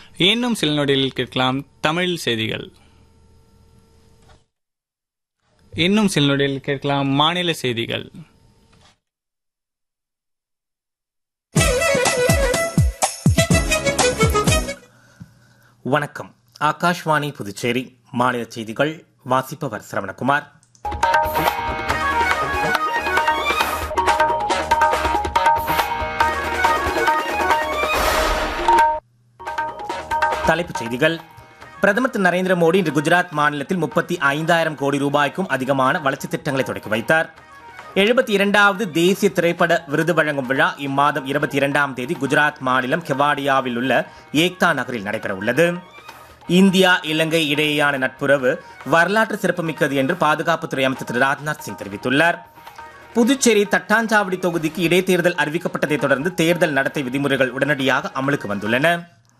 இன்னும் சில நொடியில் கேட்கலாம் தமிழ் செய்திகள் இன்னும் சில நொடியில் கேட்கலாம் மாநில செய்திகள் வணக்கம் ஆகாஷ்வாணி புதுச்சேரி மாநில செய்திகள் வாசிப்பவர் சரவணகுமார் தலைப்புச் செய்திகள் பிரதமர் திரு நரேந்திர மோடி இன்று குஜராத் மாநிலத்தில் முப்பத்தி ஐந்தாயிரம் கோடி ரூபாய்க்கும் அதிகமான வளர்ச்சித் திட்டங்களை தொடங்கி வைத்தார் எழுபத்தி இரண்டாவது தேசிய திரைப்பட விருது வழங்கும் விழா இம்மாதம் இருபத்தி இரண்டாம் தேதி குஜராத் மாநிலம் கெவாடியாவில் உள்ள ஏக்தா நகரில் நடைபெற உள்ளது இந்தியா இலங்கை இடையேயான நட்புறவு வரலாற்று சிறப்புமிக்கது என்று பாதுகாப்புத்துறை அமைச்சர் திரு ராஜ்நாத் சிங் தெரிவித்துள்ளார் புதுச்சேரி தட்டாஞ்சாவடி தொகுதிக்கு இடைத்தேர்தல் அறிவிக்கப்பட்டதைத் தொடர்ந்து தேர்தல் நடத்தை விதிமுறைகள் உடனடியாக அமலுக்கு வந்துள்ளன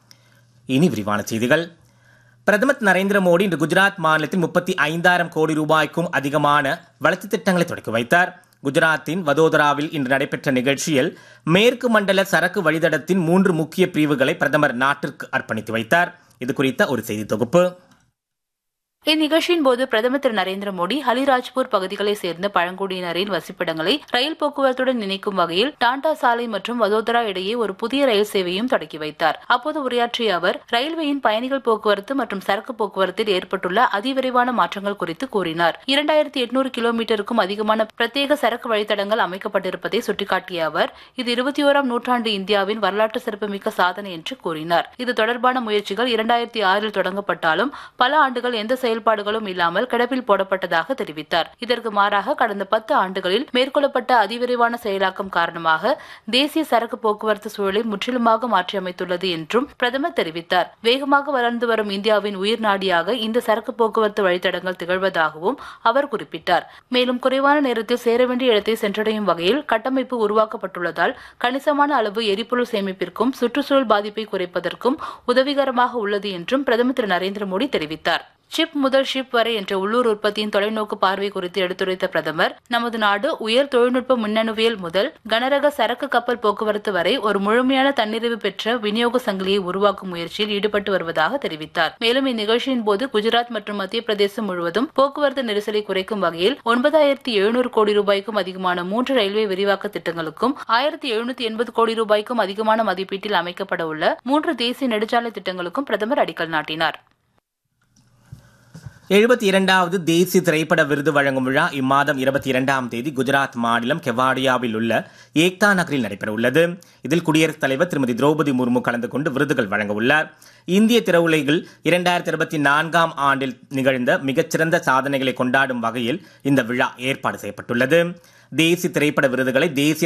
இனி விரிவான செய்திகள் பிரதமர் நரேந்திர மோடி இன்று குஜராத் மாநிலத்தில் முப்பத்தி ஐந்தாயிரம் கோடி ரூபாய்க்கும் அதிகமான வளர்ச்சித் திட்டங்களை தொடக்கி வைத்தார் குஜராத்தின் வதோதராவில் இன்று நடைபெற்ற நிகழ்ச்சியில் மேற்கு மண்டல சரக்கு வழித்தடத்தின் மூன்று முக்கிய பிரிவுகளை பிரதமர் நாட்டிற்கு அர்ப்பணித்து வைத்தார் இது குறித்த ஒரு செய்தி தொகுப்பு இந்நிகழ்ச்சியின் போது பிரதமர் திரு நரேந்திர மோடி ஹலிராஜ்பூர் பகுதிகளைச் சேர்ந்த பழங்குடியினரின் வசிப்பிடங்களை ரயில் போக்குவரத்துடன் இணைக்கும் வகையில் டாண்டா சாலை மற்றும் வதோதரா இடையே ஒரு புதிய ரயில் சேவையும் தொடக்கி வைத்தார் அப்போது உரையாற்றிய அவர் ரயில்வேயின் பயணிகள் போக்குவரத்து மற்றும் சரக்கு போக்குவரத்தில் ஏற்பட்டுள்ள அதிவிரைவான மாற்றங்கள் குறித்து கூறினார் இரண்டாயிரத்தி எட்நூறு கிலோமீட்டருக்கும் அதிகமான பிரத்யேக சரக்கு வழித்தடங்கள் அமைக்கப்பட்டிருப்பதை சுட்டிக்காட்டிய அவர் இது இருபத்தி ஓராம் நூற்றாண்டு இந்தியாவின் வரலாற்று சிறப்புமிக்க சாதனை என்று கூறினார் இது தொடர்பான முயற்சிகள் இரண்டாயிரத்தி ஆறில் தொடங்கப்பட்டாலும் பல ஆண்டுகள் எந்த செயல்பாடுகளும் இல்லாமல் கிடப்பில் போடப்பட்டதாக தெரிவித்தார் இதற்கு மாறாக கடந்த பத்து ஆண்டுகளில் மேற்கொள்ளப்பட்ட அதிவிரைவான செயலாக்கம் காரணமாக தேசிய சரக்கு போக்குவரத்து சூழலை முற்றிலுமாக மாற்றியமைத்துள்ளது என்றும் பிரதமர் தெரிவித்தார் வேகமாக வளர்ந்து வரும் இந்தியாவின் உயிர் நாடியாக இந்த சரக்கு போக்குவரத்து வழித்தடங்கள் திகழ்வதாகவும் அவர் குறிப்பிட்டார் மேலும் குறைவான நேரத்தில் சேர வேண்டிய இடத்தை சென்றடையும் வகையில் கட்டமைப்பு உருவாக்கப்பட்டுள்ளதால் கணிசமான அளவு எரிபொருள் சேமிப்பிற்கும் சுற்றுச்சூழல் பாதிப்பை குறைப்பதற்கும் உதவிகரமாக உள்ளது என்றும் பிரதமர் திரு நரேந்திர மோடி தெரிவித்தார் சிப் முதல் ஷிப் வரை என்ற உள்ளூர் உற்பத்தியின் தொலைநோக்கு பார்வை குறித்து எடுத்துரைத்த பிரதமர் நமது நாடு உயர் தொழில்நுட்ப மின்னணுவியல் முதல் கனரக சரக்கு கப்பல் போக்குவரத்து வரை ஒரு முழுமையான தன்னிறைவு பெற்ற விநியோக சங்கிலியை உருவாக்கும் முயற்சியில் ஈடுபட்டு வருவதாக தெரிவித்தார் மேலும் இந்நிகழ்ச்சியின் போது குஜராத் மற்றும் மத்திய பிரதேசம் முழுவதும் போக்குவரத்து நெரிசலை குறைக்கும் வகையில் ஒன்பதாயிரத்தி எழுநூறு கோடி ரூபாய்க்கும் அதிகமான மூன்று ரயில்வே விரிவாக்க திட்டங்களுக்கும் ஆயிரத்தி எழுநூத்தி எண்பது கோடி ரூபாய்க்கும் அதிகமான மதிப்பீட்டில் அமைக்கப்பட உள்ள மூன்று தேசிய நெடுஞ்சாலை திட்டங்களுக்கும் பிரதமர் அடிக்கல் நாட்டினார் எழுபத்தி இரண்டாவது தேசிய திரைப்பட விருது வழங்கும் விழா இம்மாதம் இருபத்தி இரண்டாம் தேதி குஜராத் மாநிலம் கெவாடியாவில் உள்ள ஏக்தா நகரில் நடைபெற உள்ளது இதில் குடியரசுத் தலைவர் திருமதி திரௌபதி முர்மு கலந்து கொண்டு விருதுகள் வழங்க உள்ளார் இந்திய திரையுலகில் இரண்டாயிரத்தி இருபத்தி நான்காம் ஆண்டில் நிகழ்ந்த மிகச்சிறந்த சாதனைகளை கொண்டாடும் வகையில் இந்த விழா ஏற்பாடு செய்யப்பட்டுள்ளது தேசிய திரைப்பட விருதுகளை தேசிய